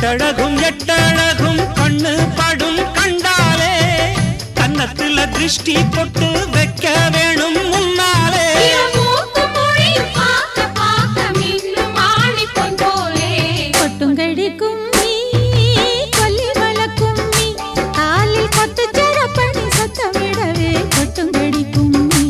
கட்டழகும் எட்டழகும் கண்ணு படும் கண்டாலே கன்னத்துல திருஷ்டி பொட்டு வைக்க வேணும் முன்னாலே மூக்கு மொழியும் பார்க்க பார்க்க மின்னும் ஆணிப்பொன் போலே கொட்டுங்கடி கும்மி கொல்லி வளக்கும்மி காலில் கொத்து சரப்பணி சத்தமிடவே கொட்டுங்கடி கும்மி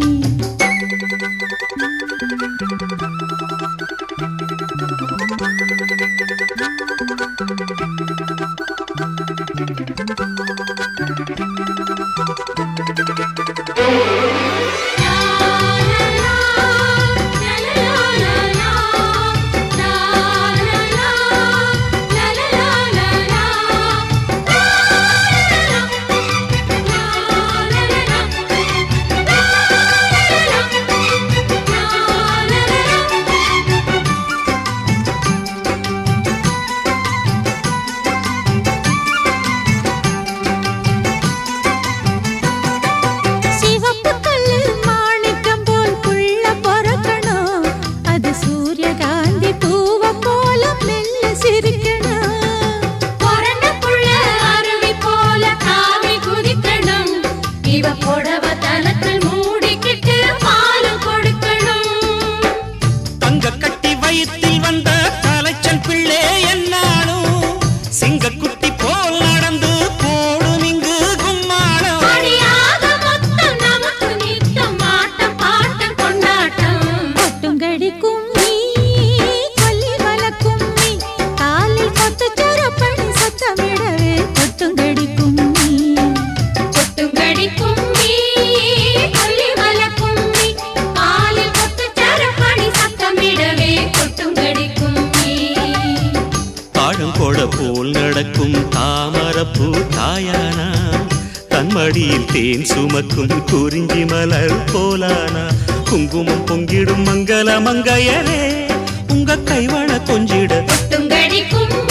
சிவப்பு கல்லு மாணிக்கம் போல் புள்ள பொறக்கணும் அது சூரியகாந்தி பூவ போல மெல்ல சிரிக்கணும் பொறந்த புள்ள அருவி போல தாவி குதிக்கணும் இவ புடவ தனத்தில் மூடிக்கிட்டு பாலும் கொடுக்கணும் தங்க கட்டி வயிற்றில் வந்த தலைச்சல் பிள்ளை என்னாலும் சிங்கக்குட்டி போல் நடந்து போடும் இங்கு கும்மாளம் அடியாக மொத்தம் நமக்கு நித்தம் ஆட்டம் பாட்டம் கொண்டாட்டம் கொட்டுங்கடி கும்மி கொல்லி வளக்கும்மி காலில் கொத்து சரப்பணி சத்தமிடவே கொட்டுங்கடி கும்மி கொட்டுங்கடி கும்மி கொல்லி மல கும்மி காலில் கொத்து சரப்பணி சத்தமிடவே கொட்டுங்கடி கும்மி தாழங்கொட போல் நடக்கும் தாமரப்பூ தாயானா தன்மடியில் தேன் சுமக்கும் குறிஞ்சி மலர் போலானா குங்குமம் பொங்கிடும் மங்கள மங்கையரே உங்க கைவள கொஞ்சிட கொட்டுங்கடி கும்மி